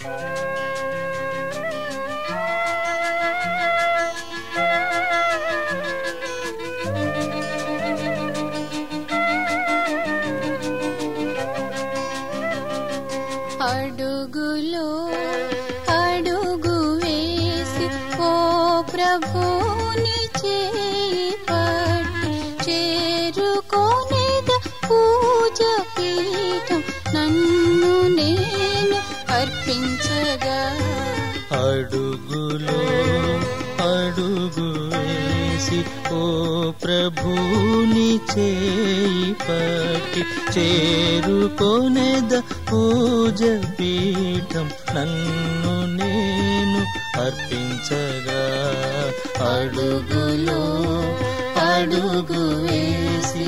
అడుగులో అడుగు వేసి ఓ ప్రభుని చేయి పట్టి చేరుకోనేద పూజ పీఠం నన్ను నేను అర్పించగా అడుగులో అడుగు వేసి ఓ ప్రభుని చేయి పట్టి చేరుకోనేద పూజ పీఠం నన్ను నేను అర్పించగా అడుగులో అడుగు వేసి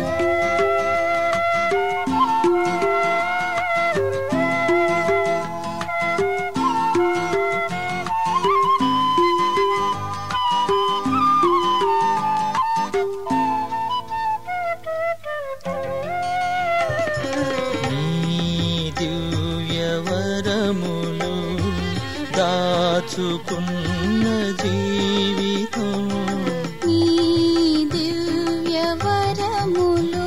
నీ దివ్యవరములు దాచుకున్న జీవితం నీ దివ్య వరములు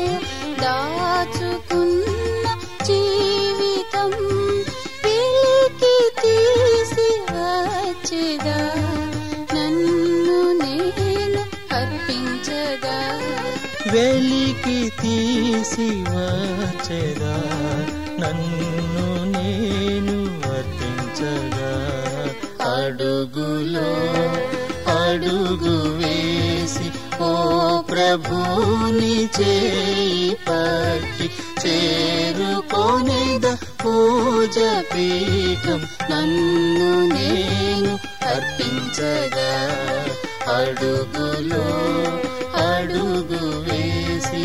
దాచుకున్న జీవితం పిలికి తీసి వచ్చేదా నన్ను నేను అర్పించగా వెలికి తీసి వచ్చేదా నన్ను నేను వర్తించగా అడుగులో అడుగు వేసి ఓ ప్రభుని చేయి పట్టి చేరుకోనేద పూజ పీఠం నన్ను నేను అర్పించగా అడుగులో అడుగు వేసి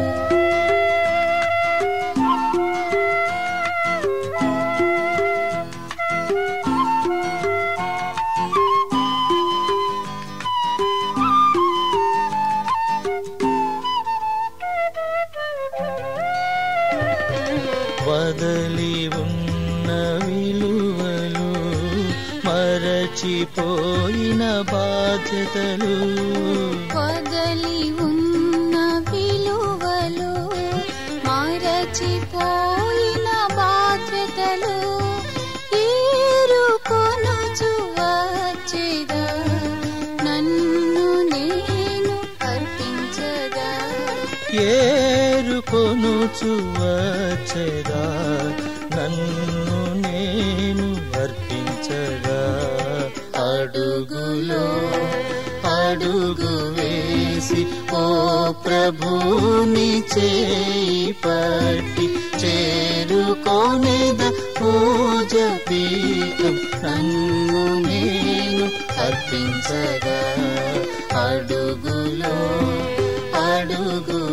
వదలి ఉన్న విలువలు మరచిపోయిన బాధ్యతలు వదలి ఉన్న విలువలు మరచిపోయిన బాధ్యతలు ఏరుకొనుచు వచ్చేదా నన్ను నేను అర్పించగా ఏరుకొనుచు వచ్చేదా నన్ను నేను అర్పించగా అడుగులో అడుగు వేసి ఓ ప్రభుని చేయి పట్టి చేరుకోనేద పూజ పీఠం నన్ను నేను అర్పించగా అడుగులో అడుగు